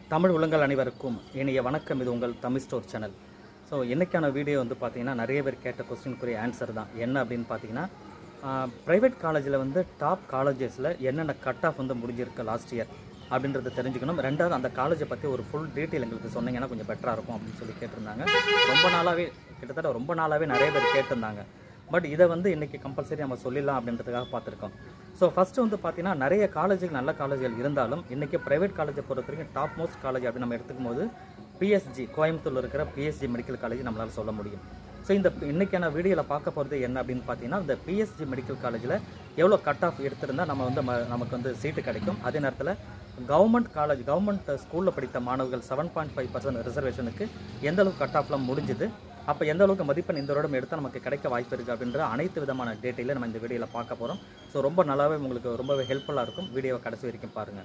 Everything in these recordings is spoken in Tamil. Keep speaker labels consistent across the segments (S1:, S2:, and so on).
S1: தமிழ் உலங்கள் அனைவருக்கும் இனிய வணக்கம் இது உங்கள் தமிழ் ஸ்டோர் சேனல் ஸோ இன்றைக்கான வீடியோ வந்து பார்த்தீங்கன்னா நிறைய பேர் கேட்ட கொஸ்டினுக்குரிய ஆன்சர் தான் என்ன அப்படின்னு பார்த்தீங்கன்னா ப்ரைவேட் காலேஜில் வந்து டாப் காலேஜஸில் என்னென்ன கட் ஆஃப் வந்து முடிஞ்சிருக்கு லாஸ்ட் இயர் அப்படின்றத தெரிஞ்சுக்கணும் ரெண்டாவது அந்த காலேஜை பற்றி ஒரு ஃபுல் டீட்டெயில் எங்களுக்கு சொன்னீங்கன்னா கொஞ்சம் பெட்டராக இருக்கும் அப்படின்னு சொல்லி கேட்டிருந்தாங்க ரொம்ப நாளாகவே கிட்டத்தட்ட ரொம்ப நாளாகவே நிறைய பேர் கேட்டிருந்தாங்க பட் இதை வந்து இன்றைக்கி கம்பல்சரி நம்ம சொல்லிடலாம் அப்படின்றதுக்காக பார்த்துருக்கோம் ஸோ ஃபஸ்ட்டு வந்து பார்த்தீங்கன்னா நிறைய காலேஜுகள் நல்ல காலேஜ்கள் இருந்தாலும் இன்றைக்கி ப்ரைவேட் காலேஜை பொறுத்த வரைக்கும் டாப் மோஸ்ட் காலேஜ் அப்படின்னு நம்ம எடுத்துக்கும் போது பிஎஸ்ஜி கோயம்புத்தூரில் இருக்கிற பிஎஸ்ஜி மெடிக்கல் காலேஜ் நம்மளால் சொல்ல முடியும் ஸோ இந்த இன்றைக்கான வீடியோவில் பார்க்க போகிறது என்ன அப்படின்னு பார்த்தீங்கன்னா இந்த பிஎஸ்ஜி மெடிக்கல் காலேஜில் எவ்வளோ கட் ஆஃப் எடுத்திருந்தால் நம்ம வந்து ம- நமக்கு வந்து சீட்டு கிடைக்கும் அதே நேரத்தில் கவர்மெண்ட் காலேஜ் கவர்மெண்ட் ஸ்கூலில் படித்த மாணவர்கள் செவன் பாயிண்ட் ஃபைவ் பர்சன்ட் ரிசர்வேஷனுக்கு எந்த அளவுக்கு கட் ஆஃப்லாம் முடிஞ்சுது அப்போ எந்த அளவுக்கு மதிப்பெண் இந்த வருடம் எடுத்தால் நமக்கு கிடைக்க வாய்ப்பு இருக்குது அப்படின்ற அனைத்து விதமான டேட்டையில் நம்ம இந்த வீடியோவில் பார்க்க போகிறோம் ஸோ ரொம்ப நல்லாவே உங்களுக்கு ரொம்பவே ஹெல்ப்ஃபுல்லாக இருக்கும் வீடியோவை கடைசி வரைக்கும் பாருங்கள்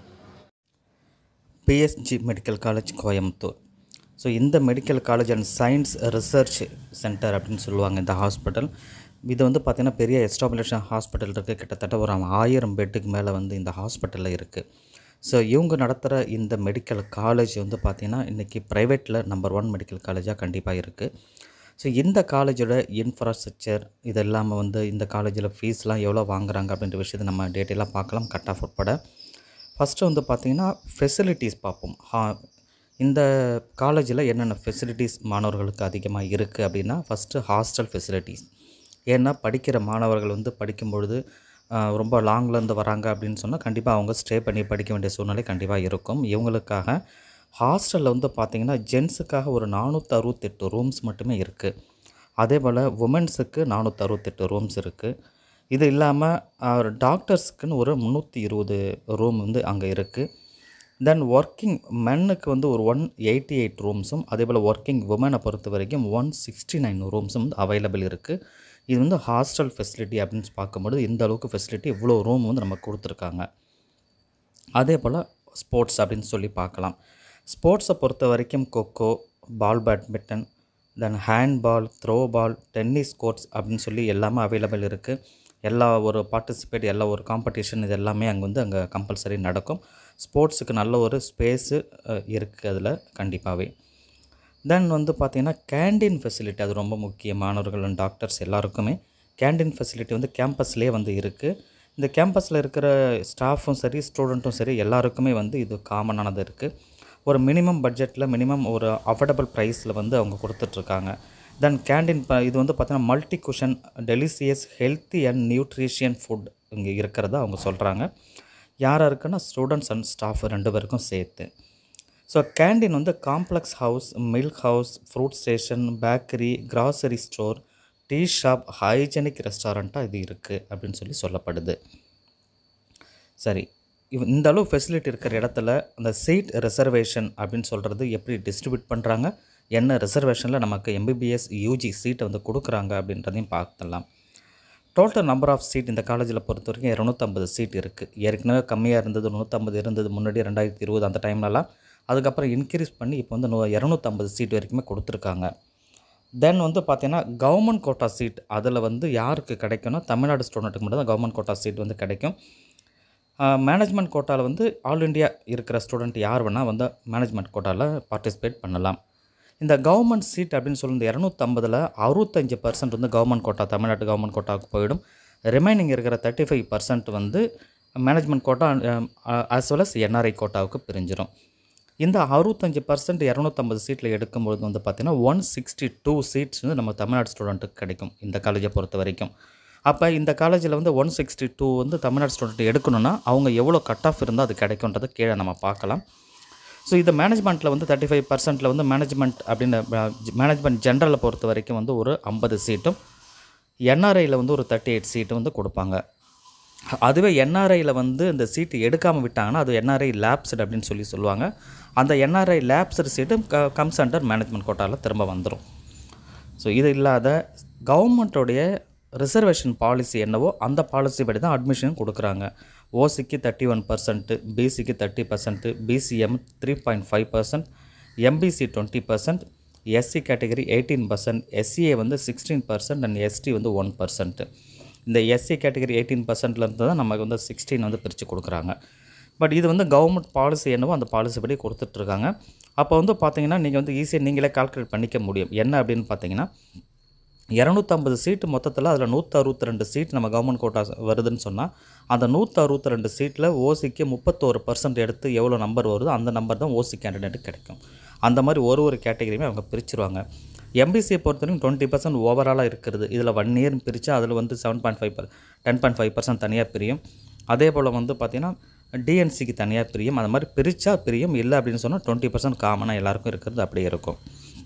S1: PSG medical college Coimbatore so இந்த medical college and science research centre அப்படின்னு சொல்லுவாங்க இந்த ஹாஸ்பிட்டல் இது வந்து பார்த்திங்கன்னா பெரிய எஸ்டாப்ளிஷன் ஹாஸ்பிட்டல் இருக்குது கிட்டத்தட்ட ஒரு ஆயிரம் பெட்டுக்கு மேலே வந்து இந்த ஹாஸ்பிட்டலில் இருக்குது ஸோ இவங்க நடத்துகிற இந்த மெடிக்கல் காலேஜ் வந்து பார்த்திங்கன்னா இன்றைக்கி ப்ரைவேட்டில் நம்பர் ஒன் மெடிக்கல் காலேஜாக கண்டிப்பாக இருக்குது ஸோ இந்த காலேஜோட இன்ஃப்ராஸ்ட்ரக்சர் இது இல்லாமல் வந்து இந்த காலேஜில் ஃபீஸ்லாம் எவ்வளோ வாங்குறாங்க அப்படின்ற விஷயத்தை நம்ம டீட்டெயிலாக பார்க்கலாம் கட் ஆஃப் உட்பட ஃபஸ்ட்டு வந்து பார்த்திங்கன்னா ஃபெசிலிட்டிஸ் பார்ப்போம் ஹா இந்த காலேஜில் என்னென்ன ஃபெசிலிட்டிஸ் மாணவர்களுக்கு அதிகமாக இருக்குது அப்படின்னா ஃபஸ்ட்டு ஹாஸ்டல் ஃபெசிலிட்டிஸ் ஏன்னா படிக்கிற மாணவர்கள் வந்து படிக்கும்பொழுது ஆஹ், ரொம்ப லாங்லேருந்து வராங்க அப்படின்னு சொன்னால் கண்டிப்பாக அவங்க ஸ்டே பண்ணி படிக்க வேண்டிய சூழ்நிலை கண்டிப்பாக இருக்கும் இவங்களுக்காக ஹாஸ்டலில் வந்து பார்த்திங்கன்னா ஜென்ஸுக்காக ஒரு நானூற்றி அறுபத்தெட்டு ரூம்ஸ் மட்டுமே இருக்குது அதே போல் உமன்ஸுக்கு நானூற்றி அறுபத்தெட்டு ரூம்ஸ் இருக்குது இது இல்லாமல் டாக்டர்ஸுக்குன்னு ஒரு முந்நூற்றி இருபது ரூம் வந்து அங்கே இருக்குது தென் ஒர்க்கிங் மென்னுக்கு வந்து ஒரு ஒன் எயிட்டி எயிட் ரூம்ஸும் அதே போல் ஒர்க்கிங் உமனை பொறுத்த வரைக்கும் ஒன் சிக்ஸ்டி நைன் ரூம்ஸும் வந்து அவைலபிள் இருக்குது இது வந்து ஹாஸ்டல் ஃபெசிலிட்டி அப்படின்னு பார்க்கும்போது இந்த அளவுக்கு ஃபெசிலிட்டி இவ்வளோ ரூம் வந்து நமக்கு கொடுத்துருக்காங்க அதே போல் ஸ்போர்ட்ஸ் அப்படின்னு சொல்லி பார்க்கலாம் ஸ்போர்ட்ஸை பொறுத்த வரைக்கும் kho kho ball badminton then handball throwball tennis courts அப்படின்னு சொல்லி எல்லாமே அவைலபிள் இருக்குது எல்லா ஒரு பார்ட்டிசிபேட் எல்லா ஒரு காம்படிஷன் இது எல்லாமே அங்கே வந்து அங்கே கம்பல்சரி நடக்கும் ஸ்போர்ட்ஸுக்கு நல்ல ஒரு ஸ்பேஸு இருக்குது அதில் கண்டிப்பாகவே தென் வந்து பார்த்திங்கன்னா கேண்டீன் ஃபெசிலிட்டி அது ரொம்ப முக்கியம் மாணவர்கள் and டாக்டர்ஸ் எல்லாருக்குமே கேண்டீன் ஃபெசிலிட்டி வந்து கேம்பஸ்லேயே வந்து இருக்குது இந்த கேம்பஸில் இருக்கிற ஸ்டாஃபும் சரி ஸ்டூடெண்ட்டும் சரி எல்லாருக்குமே வந்து இது காமனானது இருக்குது ஒரு மினிமம் பட்ஜெட்டில் மினிமம் ஒரு அஃபோர்டபுள் ப்ரைஸில் வந்து அவங்க கொடுத்துட்ருக்காங்க தென் கேண்டீன் ப இது வந்து பார்த்தீங்கன்னா multi cuisine delicious healthy and nutrition food இங்கே இருக்கிறதா அவங்க சொல்கிறாங்க யார் இருக்குன்னா ஸ்டூடெண்ட்ஸ் அண்ட் ஸ்டாஃப் ரெண்டு பேருக்கும் சேர்த்து ஸோ கேண்டீன் வந்து complex house milk house fruit station bakery grocery store tea shop hygienic ரெஸ்டாரண்ட்டாக இது இருக்குது அப்படின்னு சொல்லி சொல்லப்படுது சரி இவ் இந்த அளவு ஃபெசிலிட்டி இருக்கிற இடத்துல அந்த சீட் ரிசர்வேஷன் அப்படின்னு சொல்கிறது எப்படி டிஸ்ட்ரிபியூட் பண்ணுறாங்க என்ன ரிசர்வேஷனில் நமக்கு எம்பிபிஎஸ் யூஜி சீட்டை வந்து கொடுக்குறாங்க அப்படின்றதையும் பார்த்துடலாம் டோட்டல் நம்பர் ஆஃப் சீட் இந்த காலேஜில் பொறுத்த வரைக்கும் இரநூத்தம்பது சீட் இருக்குது ஏற்கனவே கம்மியாக இருந்தது நூற்றம்பது இருந்தது முன்னாடி ரெண்டாயிரத்தி இருபது அந்த டைம்லலாம் அதுக்கப்புறம் இன்க்ரீஸ் பண்ணி இப்போ வந்து நூ- இரநூத்தம்பது சீட் வரைக்குமே கொடுத்துருக்காங்க தென் வந்து பார்த்தீங்கன்னா கவர்மெண்ட் கோட்டா சீட் அதில் வந்து யாருக்கு கிடைக்கும்னா தமிழ்நாடு ஸ்டூடெண்ட்டுக்கு மட்டும் தான் கவர்மெண்ட் கோட்டா சீட் வந்து கிடைக்கும் மேனேஜ்மெண்ட் கோட்டாவில் வந்து ஆல் இண்டியா இருக்கிற ஸ்டூடெண்ட் யார் வேணால் வந்து மேனேஜ்மெண்ட் கோட்டாவில் பார்ட்டிசிபேட் பண்ணலாம் இந்த கவர்மெண்ட் சீட் அப்படின்னு சொல்லி இந்த இரநூத்தம்பதில் அறுபத்தஞ்சு பர்சன்ட் வந்து கவர்மெண்ட் கோட்டா தமிழ்நாட்டு கவர்மெண்ட் கோட்டாவுக்கு போயிடும் ரிமைனிங் இருக்கிற தேர்ட்டி ஃபைவ் பர்சன்ட் வந்து management quota as well as NRI கோட்டாவுக்கு பிரிஞ்சிடும் இந்த அறுபத்தஞ்சு பர்சன்ட் இரநூத்தம்பது சீட்டில் எடுக்கும்பொழுது வந்து பார்த்திங்கன்னா ஒன் சிக்ஸ்டி டூ சீட்ஸ் வந்து நம்ம தமிழ்நாடு ஸ்டூடெண்ட்டுக்கு கிடைக்கும் இந்த காலேஜை பொறுத்த வரைக்கும் அப்போ இந்த காலேஜில் வந்து ஒன் சிக்ஸ்டி டூ வந்து தமிழ்நாடு ஸ்டூடெண்ட் எடுக்கணும்னா அவங்க எவ்வளோ கட் ஆஃப் இருந்தால் அது கிடைக்குன்றதை கீழே நம்ம பார்க்கலாம் ஸோ இது மேனேஜ்மெண்ட்டில் வந்து தேர்ட்டி ஃபைவ் பர்சன்ட்டில் வந்து மேனேஜ்மெண்ட் அப்படின்னு மேனேஜ்மெண்ட் ஜென்ரலை பொறுத்த வரைக்கும் வந்து ஒரு ஐம்பது சீட்டும் என்ஆர்ஐயில் வந்து ஒரு தேர்ட்டி எயிட் சீட்டு வந்து கொடுப்பாங்க அதுவே என்ஆர்ஐயில் வந்து இந்த சீட்டு எடுக்காமல் விட்டாங்கன்னா அது என்ஆர்ஐ லேப்ஸ்டு அப்படின்னு சொல்லி சொல்லுவாங்க அந்த என்ஆர்ஐ லேப்ஸ்டு சீட்டும் க கம்ஸ் அண்டர் மேனேஜ்மெண்ட் கோட்டாவில் திரும்ப வந்துடும் ஸோ இது இல்லாத கவர்மெண்ட்டோடைய ரிசர்வேஷன் பாலிசி என்னவோ அந்த பாலிசி படி தான் அட்மிஷன் கொடுக்குறாங்க ஓசிக்கு தேர்ட்டி ஒன் பர்சன்ட்டு பிசிக்கு thirty percent BCM three point five percent MBC twenty percent SC category eighteen percent SCA வந்து சிக்ஸ்டீன் பர்சன்ட் அண்ட் எஸ்டி வந்து ஒன் பர்சன்ட்டு இந்த எஸ்சி கேட்டகரி எயிட்டீன் பர்சன்ட்லேருந்து தான் நமக்கு வந்து சிக்ஸ்டீன் வந்து பிரித்து கொடுக்குறாங்க பட் இது வந்து கவர்மெண்ட் பாலிசி என்னவோ அந்த பாலிசி படி கொடுத்துட்ருக்காங்க அப்போ வந்து பார்த்தீங்கன்னா நீங்கள் வந்து ஈஸியாக நீங்களே கால்குலேட் பண்ணிக்க முடியும் என்ன அப்படின்னு பார்த்தீங்கன்னா இரநூத்தம்பது சீட்டு மொத்தத்தில் அதில் நூற்றி அறுபத்தி ரெண்டு சீட் நம்ம கவர்மெண்ட் கோட்டா வருதுன்னு சொன்னால் அந்த நூற்றி அறுபத்தி ரெண்டு சீட்டில் ஓசிக்கு முப்பத்தோரு பர்சன்ட் எடுத்து எவ்வளோ நம்பர் வருதோ அந்த நம்பர் தான் ஓசி கேண்டிடேட்டுக்கு கிடைக்கும் அந்த மாதிரி ஒரு ஒரு கேட்டகரியுமே அவங்க பிரிச்சிருவாங்க எம்பிசியை பொறுத்தவரைக்கும் டுவெண்ட்டி பர்சன்ட் ஓவராலாக இருக்கிறது இதில் ஒன் இயர் பிரித்து அதில் வந்து seven point five per ten point five percent தனியாக பிரியும் அதே போல் வந்து பார்த்திங்கன்னா டிஎன்சிக்கு தனியாக பிரியும் அந்த மாதிரி பிரித்தா பிரியும் இல்லை அப்படின்னு சொன்னால் டுவெண்ட்டி பர்சன்ட் காமனாக எல்லாருக்கும் இருக்கிறது அப்படியே இருக்கும்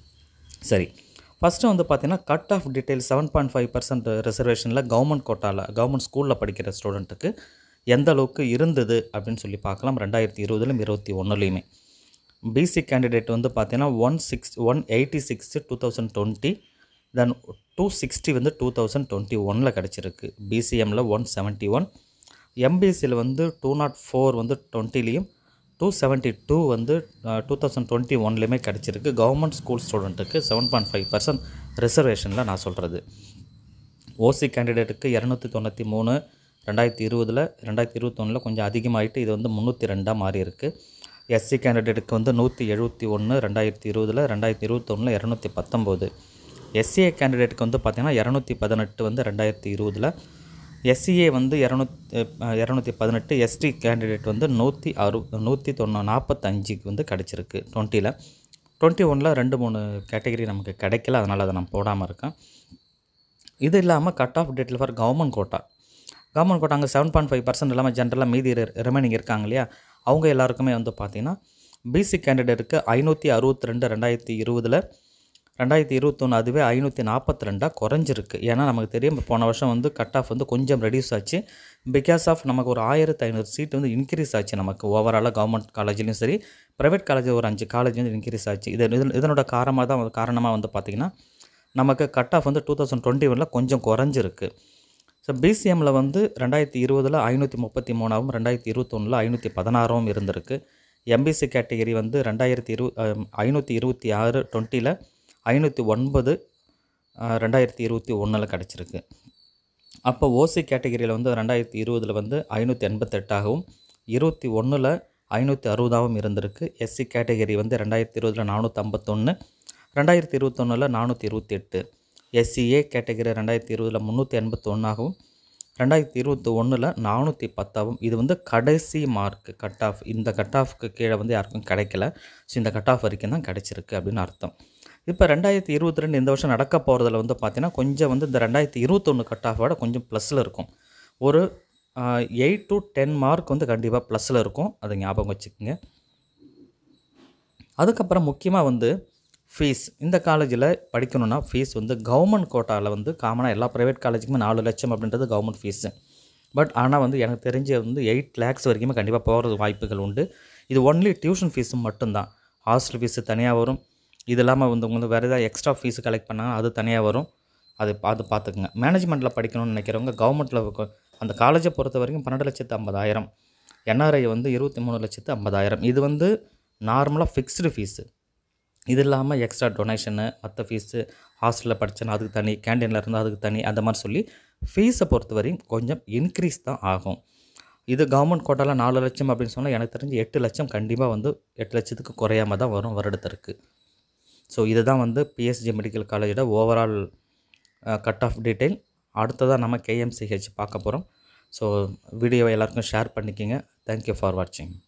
S1: சரி ஃபஸ்ட்டு வந்து பார்த்தீங்கன்னா cut off detail seven point five percent ரிசர்வேஷனில் கவர்மெண்ட் கோட்டாவில் கவர்மெண்ட் ஸ்கூலில் படிக்கிற ஸ்டூடெண்ட்டுக்கு எந்த அளவுக்கு இருந்தது அப்படின்னு சொல்லி பார்க்கலாம் ரெண்டாயிரத்தி இருபதுலையும் இருபத்தி ஒன்றுலையுமே பிசி கேண்டிடேட் வந்து பார்த்தீங்கன்னா one six one eighty six two thousand twenty then two sixty வந்து டூ தௌசண்ட் டுவெண்ட்டி ஒனில் கிடச்சிருக்கு பிசிஎம்மில் ஒன் செவன்ட்டி ஒன் எம்பிசியில் வந்து டூ நாட் ஃபோர் வந்து டுவெண்ட்டிலையும் டூ செவன்ட்டி டூ வந்து டூ தௌசண்ட் டுவெண்ட்டி ஒன்லேயுமே கிடச்சிருக்கு கவர்மெண்ட் ஸ்கூல் ஸ்டூடெண்ட்டுக்கு செவன் பாயிண்ட் ஃபைவ் பர்சன்ட் ரிசர்வேஷனில் நான் சொல்கிறது ஓசி கேண்டிடேட்டுக்கு இரநூத்தி தொண்ணூற்றி மூணு ரெண்டாயிரத்தி இருபதில் ரெண்டாயிரத்தி இருபத்தொன்னில் கொஞ்சம் அதிகமாகிட்டு இது வந்து முந்நூற்றி ரெண்டாக மாறி இருக்குது எஸ்சி கேண்டிடேட்டுக்கு வந்து நூற்றி எழுபத்தி ஒன்று ரெண்டாயிரத்தி இருபதில் ரெண்டாயிரத்தி இருபத்தொன்னில் இரநூத்தி பத்தொம்போது எஸ்சிஏ கேண்டிடேட்டுக்கு வந்து பார்த்திங்கன்னா இரநூத்தி பதினெட்டு வந்து ரெண்டாயிரத்தி இருபதில் எஸ்சிஏ வந்து இரநூத்தி இரநூத்தி பதினெட்டு எஸ்டி கேண்டிடேட் வந்து நூற்றி அறு நூற்றி தொண்ணூ நாற்பத்தஞ்சுக்கு வந்து கிடச்சிருக்கு டுவெண்ட்டியில் டுவெண்ட்டி ஒனில் ரெண்டு மூணு கேட்டகரி நமக்கு கிடைக்கல அதனால் அதை நான் போடாமல் இருக்கேன் இது இல்லாமல் கட் ஆஃப் டேட்டில் for government quota government quota அங்கே செவன் பாயிண்ட் ஃபைவ் பர்சன்ட் இல்லாமல் ஜென்ரலாக மீதி ரிமைனிங் இருக்காங்க இல்லையா அவங்க எல்லாருக்குமே வந்து பார்த்திங்கன்னா பிசி கேண்டிடேட்டுக்கு ஐநூற்றி அறுபத்தி ரெண்டு ரெண்டாயிரத்தி இருபதில் ரெண்டாயிரத்தி இருபத்தொன்று அதுவே ஐநூற்றி நாற்பத்தி ரெண்டாக குறைஞ்சிருக்கு ஏன்னா நமக்கு தெரியும் போன வருஷம் வந்து கட் ஆஃப் வந்து கொஞ்சம் ரெடியூஸ் ஆச்சு பிகாஸ் ஆஃப் நமக்கு ஒரு ஆயிரத்து ஐநூறு சீட் வந்து இன்க்ரீஸ் ஆச்சு நமக்கு ஓவராலாக கவர்மெண்ட் காலேஜ்லேயும் சரி ப்ரைவேட் காலேஜ் ஒரு அஞ்சு காலேஜ் வந்து இன்க்ரீஸ் ஆச்சு இது இது- இதனோட காரணமாக தான் வந்து- காரணமாக வந்து பார்த்திங்கன்னா நமக்கு கட் ஆஃப் வந்து டூ தௌசண்ட் டுவெண்ட்டி ஒனில் கொஞ்சம் குறைஞ்சிருக்கு ஸோ பிசிஎம்மில் வந்து ரெண்டாயிரத்தி இருபதில் ஐநூற்றி முப்பத்தி மூணாவும் ரெண்டாயிரத்தி இருபத்தொன்னில் ஐநூற்றி பதினாறாவும் இருந்திருக்கு எம்பிசி கேட்டகரி வந்து ரெண்டாயிரத்தி இரு ஐநூற்றி இருபத்தி ஆறு டுவெண்ட்டியில் ஐநூற்றி ஒன்பது ரெண்டாயிரத்தி இருபத்தி ஒன்றில் கிடச்சிருக்கு அப்போ ஓசி கேட்டகரியில் வந்து ரெண்டாயிரத்தி இருபதில் வந்து ஐநூற்றி எண்பத்தெட்டாகவும் இருபத்தி ஒன்றில் ஐநூற்றி அறுபதாகவும் இருந்திருக்கு எஸ்சி கேட்டகரி வந்து ரெண்டாயிரத்தி இருபதில் நானூற்றி ஐம்பத்தொன்று ரெண்டாயிரத்தி இருபத்தொன்னில் நானூற்றி இருபத்தி எட்டு எஸ்சிஏ கேட்டகரி ரெண்டாயிரத்தி இருபதில் முந்நூற்றி எண்பத்தொன்னாகவும் ரெண்டாயிரத்தி இருபத்தி ஒன்றில் நானூற்றி பத்தாகவும் இது வந்து கடைசி மார்க் கட் ஆஃப் இந்த கட் ஆஃப்க்கு கீழே வந்து யாருக்கும் கிடைக்கல ஸோ இந்த கட் ஆஃப் வரைக்கும் தான் கிடைச்சிருக்கு அப்படின்னு அர்த்தம் இப்போ ரெண்டாயிரத்தி இருபத்தி ரெண்டு இந்த வருஷம் நடக்க போகிறதுல வந்து பார்த்தீங்கன்னா கொஞ்சம் வந்து இந்த ரெண்டாயிரத்தி இருபத்தொன்று கட் ஆஃபோட கொஞ்சம் ப்ளஸில் இருக்கும் ஒரு எயிட் டு டென் மார்க் வந்து கண்டிப்பாக ப்ளஸில் இருக்கும் அதை ஞாபகம் வச்சுக்கோங்க அதுக்கப்புறம் முக்கியமாக வந்து ஃபீஸ் இந்த காலேஜில் படிக்கணும்னா ஃபீஸ் வந்து கவர்மெண்ட் கோட்டாவில் வந்து காமனாக எல்லா ப்ரைவேட் காலேஜுக்குமே நாலு லட்சம் அப்படின்றது கவர்மெண்ட் ஃபீஸு பட் ஆனால் வந்து எனக்கு தெரிஞ்ச வந்து எயிட் லேக்ஸ் வரைக்குமே கண்டிப்பாக போகிறது வாய்ப்புகள் உண்டு இது ஒன்லி டியூஷன் ஃபீஸும் மட்டும்தான் ஹாஸ்டல் ஃபீஸு தனியாக வரும் இது இல்லாமல் வந்து உங்களுக்கு வேறு ஏதாவது எக்ஸ்ட்ரா ஃபீஸ் கலெக்ட் பண்ணால் அது தனியாக வரும் அது பார்த்து பார்த்துக்குங்க மேனேஜ்மெண்ட்டில் படிக்கணும்னு நினைக்கிறவங்க கவர்மெண்ட்டில் அந்த காலேஜை பொறுத்த வரைக்கும் பன்னெண்டு லட்சத்து ஐம்பதாயிரம் என்ஆர்ஐ வந்து இருபத்தி மூணு லட்சத்து ஐம்பதாயிரம் இது வந்து நார்மலாக ஃபிக்ஸ்டு ஃபீஸு இது இல்லாமல் எக்ஸ்ட்ரா டொனேஷனு மற்ற ஃபீஸு ஹாஸ்டலில் படித்தேன்னா அதுக்கு தனி கேண்டீனில் இருந்தால் அதுக்கு தனி அந்த மாதிரி சொல்லி ஃபீஸை பொறுத்த வரையும் கொஞ்சம் இன்க்ரீஸ் தான் ஆகும் இது கவர்மெண்ட் கோட்டாவில் நாலு லட்சம் அப்படின்னு சொன்னால் எனக்கு தெரிஞ்சு எட்டு லட்சம் கண்டிப்பாக வந்து எட்டு லட்சத்துக்கு குறையாம தான் வரும் வருடத்திற்கு ஸோ இதுதான் வந்து பிஎஸ்ஜி மெடிக்கல் காலேஜோட ஓவரால் கட் ஆஃப் டீட்டெயில் அடுத்ததாக நம்ம கேஎம்சிஹெச் பார்க்க போகிறோம் ஸோ வீடியோவை எல்லாருக்கும் ஷேர் பண்ணிக்கோங்க தேங்க்யூ ஃபார் வாட்சிங்